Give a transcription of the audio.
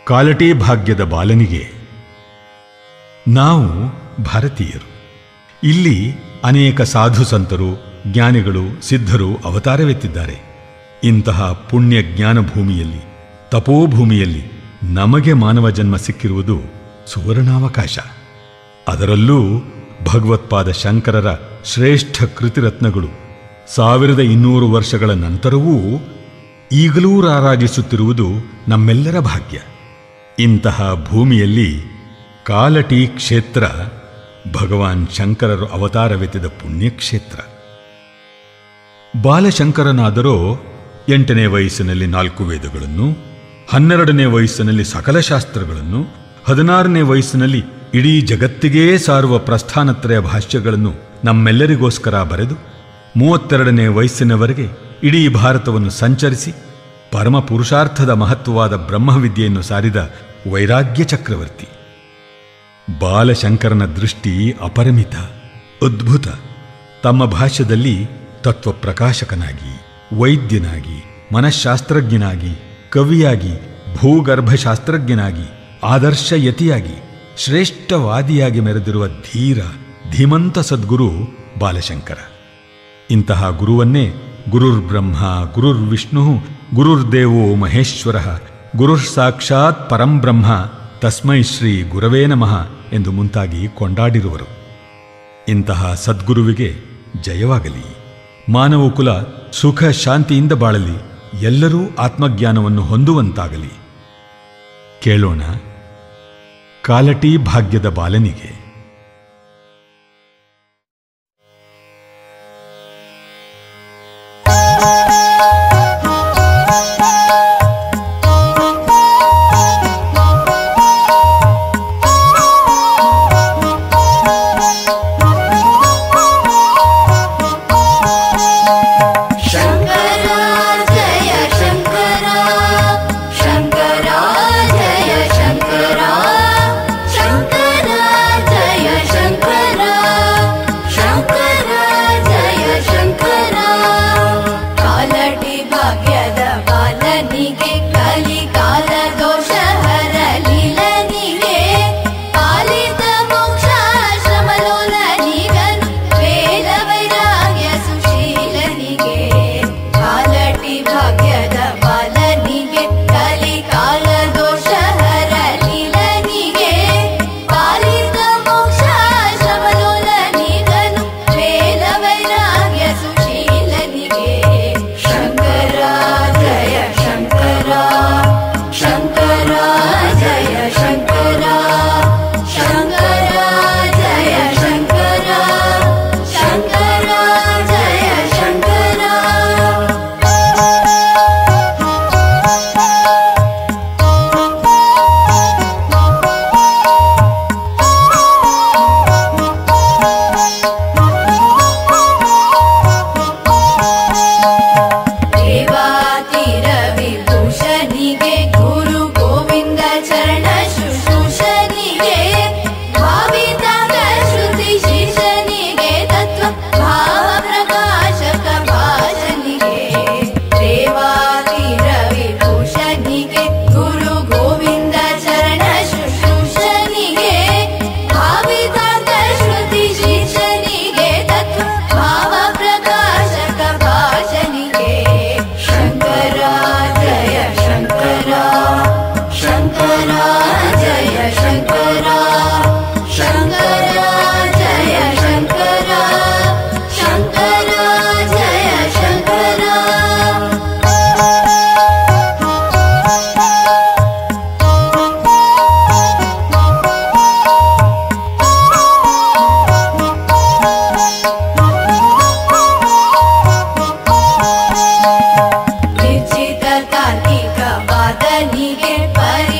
ಕಾಲಟಿ ಭಾಗ್ಯದ ಬಾಲನಿಗೆ ನಾವು ಭಾರತೀಯರು ಇಲ್ಲಿ ಅನೇಕ ಸಾಧು ಸಂತರು ಜ್ಞಾನಿಗಳು ಸಿದ್ಧರು ಅವತಾರವೆತ್ತಿದ್ದಾರೆ ಇಂತಹ ಪುಣ್ಯ ಜ್ಞಾನ ಭೂಮಿಯಲ್ಲಿ ತಪೋಭೂಮಿಯಲ್ಲಿ ನಮಗೆ ಮಾನವ ಜನ್ಮ ಸಿಕ್ಕಿರುವುದು ಸುವರ್ಣಾವಕಾಶ ಅದರಲ್ಲೂ ಭಗವತ್ಪಾದ ಶಂಕರರ ಶ್ರೇಷ್ಠ ಕೃತಿರತ್ನಗಳು ಸಾವಿರದ ಇನ್ನೂರು ವರ್ಷಗಳ ನಂತರವೂ ಈಗಲೂ ರಾರಾಜಿಸುತ್ತಿರುವುದು ನಮ್ಮೆಲ್ಲರ ಭಾಗ್ಯ ಇಂತಹ ಭೂಮಿಯಲ್ಲಿ ಕಾಲಟಿ ಕ್ಷೇತ್ರ ಭಗವಾನ್ ಶಂಕರರು ಅವತಾರವೆತ್ತಿದ ಪುಣ್ಯಕ್ಷೇತ್ರ ಬಾಲಶಂಕರನಾದರೋ ಎಂಟನೇ ವಯಸ್ಸಿನಲ್ಲಿ ನಾಲ್ಕು ವೇದಗಳನ್ನು ಹನ್ನೆರಡನೇ ವಯಸ್ಸಿನಲ್ಲಿ ಸಕಲ ಶಾಸ್ತ್ರಗಳನ್ನು ಹದಿನಾರನೇ ವಯಸ್ಸಿನಲ್ಲಿ ಇಡೀ ಜಗತ್ತಿಗೇ ಸಾರುವ ಪ್ರಸ್ಥಾನತ್ರಯ ಭಾಷ್ಯಗಳನ್ನು ನಮ್ಮೆಲ್ಲರಿಗೋಸ್ಕರ ಬರೆದು ಮೂವತ್ತೆರಡನೇ ವಯಸ್ಸಿನವರೆಗೆ ಇಡೀ ಭಾರತವನ್ನು ಸಂಚರಿಸಿ ಪರಮ ಪುರುಷಾರ್ಥದ ಮಹತ್ವವಾದ ಬ್ರಹ್ಮವಿದ್ಯೆಯನ್ನು ಸಾರಿದ ವೈರಾಗ್ಯ ಚಕ್ರವರ್ತಿ ಬಾಲಶಂಕರನ ದೃಷ್ಟಿ ಅಪರಿಮಿತ ಅದ್ಭುತ ತಮ್ಮ ಭಾಷ್ಯದಲ್ಲಿ ತತ್ವಪ್ರಕಾಶಕನಾಗಿ ವೈದ್ಯನಾಗಿ ಮನಃಶಾಸ್ತ್ರಜ್ಞನಾಗಿ ಕವಿಯಾಗಿ ಭೂಗರ್ಭಶಾಸ್ತ್ರಜ್ಞನಾಗಿ ಆದರ್ಶಯತಿಯಾಗಿ ಶ್ರೇಷ್ಠವಾದಿಯಾಗಿ ಮೆರೆದಿರುವ ಧೀರ ಧೀಮಂತ ಸದ್ಗುರು ಬಾಲಶಂಕರ ಇಂತಹ ಗುರುವನ್ನೇ ಗುರುರ್ಬ್ರಹ್ಮ ಗುರುರ್ವಿಷ್ಣು ಗುರುರ್ದೇವೋ ಮಹೇಶ್ವರ ಗುರುರ್ ಸಾಕ್ಷಾತ್ ಪರಂಬ್ರಹ್ಮ ತಸ್ಮೈ ಶ್ರೀ ಗುರವೇ ನಮಃ ಎಂದು ಮುಂತಾಗಿ ಕೊಂಡಾಡಿರುವರು ಇಂತಹ ಸದ್ಗುರುವಿಗೆ ಜಯವಾಗಲಿ ಮಾನವ ಕುಲ ಸುಖ ಶಾಂತಿಯಿಂದ ಬಾಳಲಿ ಎಲ್ಲರೂ ಆತ್ಮಜ್ಞಾನವನ್ನು ಹೊಂದುವಂತಾಗಲಿ ಕೇಳೋಣ ಕಾಲಟಿ ಭಾಗ್ಯದ ಬಾಲನಿಗೆ शङ्करा जय शङ्करा शङ्करा जय शङ्करा शङ्करा जय शङ्करा शङ्करा जय शङ्करा ಕಾಲಟಿ ಭಾಗ್ಯದ ಬಾಲನಿಗೆ ಕಲಿಕಾಲ ದೋಷ ಹರಲಿಲನಿಗೆ ಪಾಲಿತ ಮೋಕ್ಷಾಶ್ರಮಲೋಲನಿಗನು ವೇದ ವೈರಾಗ್ಯ ಸುಶೀಲನಿಗೆ ಕಾಲಟಿ ಭಾಗ್ಯದ ಬಾಲನಿಗೆ ಕಲಿಕಾಲ ದೋಷ ಹರಲಿಲನಿಗೆ ಪಾಲಿತ ಮೋಕ್ಷಾಶ್ರಮಲೋಲನಿಗನು ವೇದ ವೈರಾಗ್ಯ ಸುಶೀಲನಿಗೆ ಶಂಕರ ಜಯ ಶಂಕರ ಶಂಕರ ಜಯ ಶಂಕರ ಶಂಕರ ಜಯ ಶಂಕರ ಶಂಕರ ಜಯ ಶಂಕರ ದೇವಾತಿರ ವಿಭೂಷಣಿಗೆ ಗುರು ಗೋವಿಂದ ಚರಣ ಶುಶ್ರೂಷನಿಗೆ ಭಾವಿತಾಗ ಶ್ರುತಿ ಶಿಶನಿಗೆ ತತ್ವ ಭಾವ ಪ್ರಕಾಶಕ ಭಾಷನಿಗೆ ದೇವಾತಿರ ವಿಭೂಷಣಿಗೆ ಗುರು ಗೋವಿಂದ ಚರಣ ಶುಶ್ರೂಷನಿಗೆ ಭಾವಿತಾಗ ಶ್ರುತಿ ಶಿಶನಿಗೆ ತತ್ವ ಭಾವ ಪ್ರಕಾಶಕ ಭಾಷನಿಗೆ ಶಂಕರ ಜಯ ಶಂಕರ ಶಂಕರ ಜಯ ಶಂಕರ ಶಂಕರ ಜಯ ಶಂಕರ ಶಂಕರ ಜಯ ಶಂಕರ ನಿಶ್ಚಿತ ತಾರ್ಕಿಕ ವಾದನಿಗೆ ಪರಿ